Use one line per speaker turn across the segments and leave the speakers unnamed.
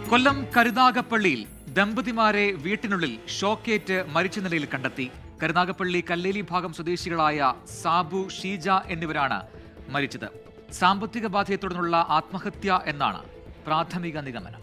കൊല്ലം കരുനാഗപ്പള്ളിയിൽ ദമ്പതിമാരെ വീട്ടിനുള്ളിൽ ഷോക്കേറ്റ് മരിച്ച നിലയിൽ കണ്ടെത്തി കരുനാഗപ്പള്ളി കല്ലേലി ഭാഗം സ്വദേശികളായ സാബു ഷീജ എന്നിവരാണ് മരിച്ചത് സാമ്പത്തിക ബാധയെ തുടർന്നുള്ള ആത്മഹത്യ എന്നാണ് പ്രാഥമിക നിഗമനം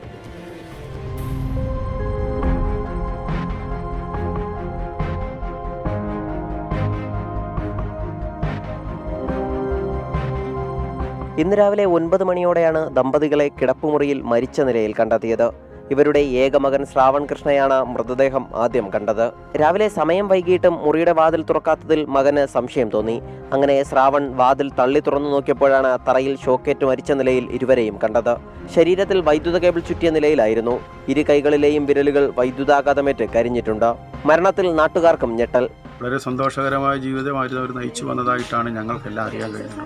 ഇന്ന് രാവിലെ ഒൻപത് മണിയോടെയാണ് ദമ്പതികളെ കിടപ്പുമുറിയിൽ മരിച്ച നിലയിൽ കണ്ടെത്തിയത് ഇവരുടെ ഏകമകൻ ശ്രാവൺ കൃഷ്ണയാണ് മൃതദേഹം ആദ്യം കണ്ടത് രാവിലെ സമയം വൈകിട്ടും മുറിയുടെ വാതിൽ തുറക്കാത്തതിൽ മകന് സംശയം തോന്നി അങ്ങനെ ശ്രാവൺ വാതിൽ തള്ളി തുറന്നു നോക്കിയപ്പോഴാണ് തറയിൽ ഷോക്കേറ്റ് മരിച്ച നിലയിൽ ഇരുവരെയും കണ്ടത് ശരീരത്തിൽ വൈദ്യുത കേബിൾ ചുറ്റിയ നിലയിലായിരുന്നു ഇരു കൈകളിലെയും വിരലുകൾ വൈദ്യുതാഘാതമേറ്റ് കരിഞ്ഞിട്ടുണ്ട് മരണത്തിൽ നാട്ടുകാർക്കും ഞെട്ടൽ
വളരെ സന്തോഷകരമായ ജീവിതമായിരുന്നു അവർ നയിച്ചു വന്നതായിട്ടാണ് ഞങ്ങൾക്കെല്ലാം അറിയാൻ കഴിഞ്ഞത്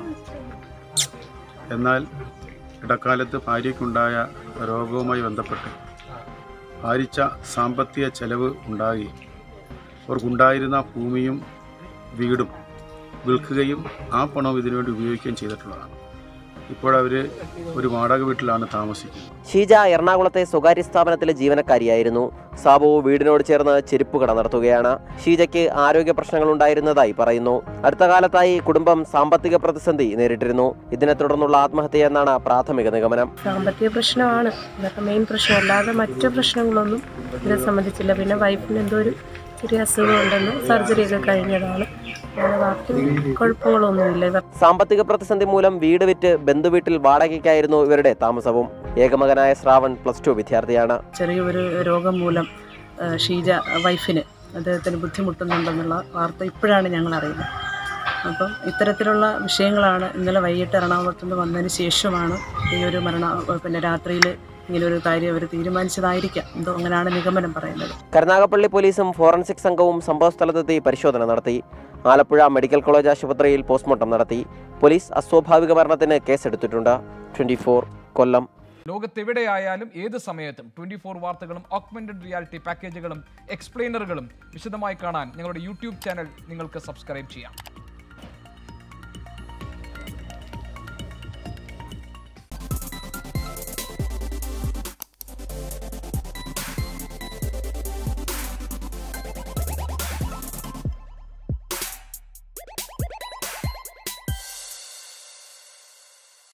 എന്നാൽ ഇടക്കാലത്ത് ഭാര്യയ്ക്കുണ്ടായ രോഗവുമായി ബന്ധപ്പെട്ട് ഭാരിച്ച സാമ്പത്തിക ചെലവ് ഉണ്ടാകുകയും അവർക്കുണ്ടായിരുന്ന ഭൂമിയും വീടും വിൽക്കുകയും ആ പണം ഇതിനുവേണ്ടി ഉപയോഗിക്കുകയും ചെയ്തിട്ടുള്ളതാണ് ഇപ്പോഴവർ ഒരു വാടക വീട്ടിലാണ് താമസിക്കുന്നത്
ഷീജ എറണാകുളത്തെ സ്വകാര്യ സ്ഥാപനത്തിലെ ജീവനക്കാരിയായിരുന്നു സാബു വീടിനോട് ചേർന്ന് ചെരുപ്പ് കട നടത്തുകയാണ് ഷീജയ്ക്ക് ആരോഗ്യ പ്രശ്നങ്ങൾ ഉണ്ടായിരുന്നതായി പറയുന്നു അടുത്ത കാലത്തായി കുടുംബം സാമ്പത്തിക പ്രതിസന്ധി നേരിട്ടിരുന്നു ഇതിനെ തുടർന്നുള്ള ആത്മഹത്യ എന്നാണ് പ്രാഥമിക നിഗമനം
സാമ്പത്തിക പ്രശ്നമാണ് ഇതൊക്കെ മെയിൻ പ്രശ്നം അല്ലാതെ മറ്റു പ്രശ്നങ്ങളൊന്നും ഇതിനെ സംബന്ധിച്ചില്ല പിന്നെ വൈഫിന് എന്തോ ഒരു ചെറിയ അസുഖം ഉണ്ടെന്ന് സർജറി ഒക്കെ കഴിഞ്ഞതാണ് അങ്ങനെ ബാക്കി കുഴപ്പങ്ങളൊന്നുമില്ല ഇവർ
സാമ്പത്തിക പ്രതിസന്ധി മൂലം വീട് വിറ്റ് ബന്ധുവീട്ടിൽ വാടകയ്ക്കായിരുന്നു ഇവരുടെ താമസവും ഏകമകനായ ശ്രാവൺ പ്ലസ് ടു വിദ്യാർത്ഥിയാണ്
ചെറിയൊരു രോഗം മൂലം ആ, ഷീജ വൈഫിന് അദ്ദേഹത്തിന് ബുദ്ധിമുട്ടുന്നുണ്ടെന്നുള്ള വാർത്ത ഇപ്പോഴാണ് ഞങ്ങൾ അറിയുന്നത് അപ്പം ഇത്തരത്തിലുള്ള വിഷയങ്ങളാണ് ഇന്നലെ വൈകിട്ട് എറണാകുളത്ത് നിന്ന് വന്നതിന് ശേഷമാണ് ഈ ഒരു മരണ പിന്നെ രാത്രിയിൽ ഇങ്ങനൊരു കാര്യം അവർ തീരുമാനിച്ചതായിരിക്കാം എന്തോ അങ്ങനെയാണ് നിഗമനം പറയുന്നത്
കരുനാഗപ്പള്ളി പോലീസും ഫോറൻസിക് സംഘവും സംഭവസ്ഥലത്തെത്തി പരിശോധന നടത്തി ആലപ്പുഴ മെഡിക്കൽ കോളേജ് ആശുപത്രിയിൽ പോസ്റ്റ്മോർട്ടം നടത്തി പോലീസ് അസ്വാഭാവിക മരണത്തിന് കേസെടുത്തിട്ടുണ്ട് ട്വന്റി കൊല്ലം
ലോകത്തെവിടെയായാലും ഏത് സമയത്തും ട്വന്റി ഫോർ വാർത്തകളും ഓഗ്മെന്റഡ് റിയാലിറ്റി പാക്കേജുകളും എക്സ്പ്ലെയിനറുകളും വിശദമായി കാണാൻ ഞങ്ങളുടെ യൂട്യൂബ് ചാനൽ നിങ്ങൾക്ക് സബ്സ്ക്രൈബ് ചെയ്യാം